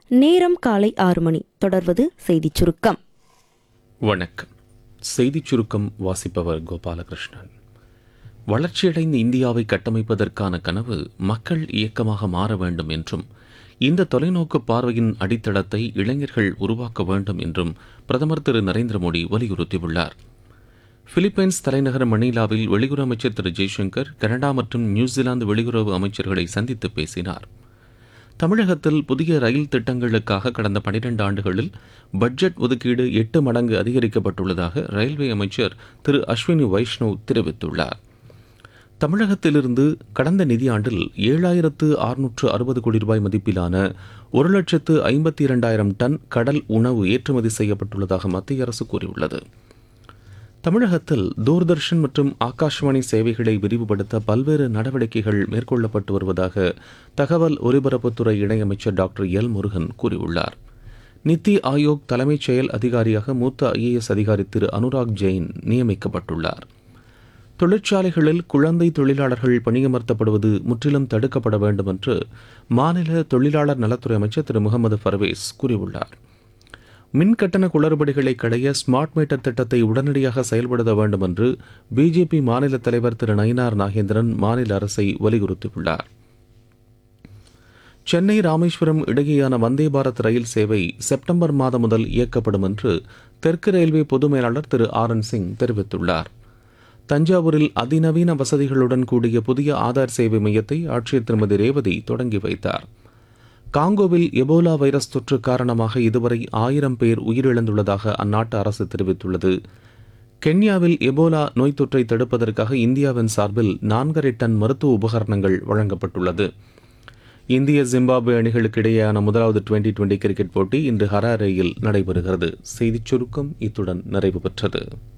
நேரம் காலை ஆறு மணி தொடர்வது செய்திச் சுருக்கம் வணக்கம் செய்திச் சுருக்கம் வாசிப்பவர் கோபாலகிருஷ்ணன் வளர்ச்சியடைந்த இந்தியாவை கட்டமைப்பதற்கான கனவு மக்கள் இயக்கமாக மாற வேண்டும் என்றும் இந்த தொலைநோக்கு பார்வையின் அடித்தளத்தை இளைஞர்கள் உருவாக்க வேண்டும் என்றும் பிரதமர் திரு நரேந்திர மோடி வலியுறுத்தியுள்ளார் பிலிப்பைன்ஸ் தலைநகர் மணிலாவில் வெளியுறவு அமைச்சர் திரு ஜெய்சங்கர் கனடா மற்றும் நியூசிலாந்து வெளியுறவு அமைச்சர்களை சந்தித்து பேசினார் தமிழகத்தில் புதிய ரயில் திட்டங்களுக்காக கடந்த பனிரெண்டு ஆண்டுகளில் பட்ஜெட் ஒதுக்கீடு எட்டு மடங்கு அதிகரிக்கப்பட்டுள்ளதாக ரயில்வே அமைச்சர் திரு அஸ்வினி வைஷ்ணவ் தெரிவித்துள்ளார் தமிழகத்திலிருந்து கடந்த நிதியாண்டில் ஏழாயிரத்து அறுநூற்று அறுபது கோடி ரூபாய் மதிப்பிலான ஒரு லட்சத்து ஐம்பத்தி இரண்டாயிரம் டன் கடல் உணவு ஏற்றுமதி செய்யப்பட்டுள்ளதாக மத்திய அரசு கூறியுள்ளது தமிழகத்தில் தூர்தர்ஷன் மற்றும் ஆகாஷ்வாணி சேவைகளை விரிவுபடுத்த பல்வேறு நடவடிக்கைகள் மேற்கொள்ளப்பட்டு வருவதாக தகவல் ஒலிபரப்புத்துறை இணையமைச்சர் டாக்டர் எல் முருகன் கூறியுள்ளார் நித்தி ஆயோக் தலைமைச் செயல் அதிகாரியாக மூத்த ஐஏஎஸ் அதிகாரி திரு அனுராக் ஜெயின் நியமிக்கப்பட்டுள்ளார் தொழிற்சாலைகளில் குழந்தை தொழிலாளர்கள் பணியமர்த்தப்படுவது முற்றிலும் தடுக்கப்பட வேண்டும் என்று மாநில தொழிலாளர் நலத்துறை அமைச்சர் திரு முகமது பர்வேஸ் கூறியுள்ளார் மின் கட்டண குளறுபடிகளை களைய ஸ்மார்ட் மீட்டர் திட்டத்தை உடனடியாக செயல்படுத்த வேண்டும் என்று பிஜேபி மாநில தலைவர் திரு நயினார் நாகேந்திரன் மாநில அரசை வலியுறுத்தியுள்ளார் சென்னை ராமேஸ்வரம் இடையேயான வந்தே பாரத் ரயில் சேவை செப்டம்பர் மாதம் முதல் இயக்கப்படும் என்று தெற்கு ரயில்வே பொது மேலாளர் திரு ஆர் என் சிங் தெரிவித்துள்ளார் தஞ்சாவூரில் அதிநவீன வசதிகளுடன் கூடிய புதிய ஆதார் சேவை மையத்தை ஆட்சியர் திருமதி ரேவதி தொடங்கி வைத்தார் காங்கோவில் எபோலா வைரஸ் தொற்று காரணமாக இதுவரை ஆயிரம் பேர் உயிரிழந்துள்ளதாக அந்நாட்டு அரசு தெரிவித்துள்ளது கென்யாவில் எபோலா நோய் தொற்றை தடுப்பதற்காக இந்தியாவின் சார்பில் நான்கரை டன் மருத்துவ உபகரணங்கள் வழங்கப்பட்டுள்ளது இந்திய ஜிம்பாப்வே அணிகளுக்கு இடையேயான முதலாவது டுவெண்டி டுவெண்டி கிரிக்கெட் போட்டி இன்று ஹராரேயில் நடைபெறுகிறது செய்திச் சுருக்கம் இத்துடன் நிறைவு பெற்றது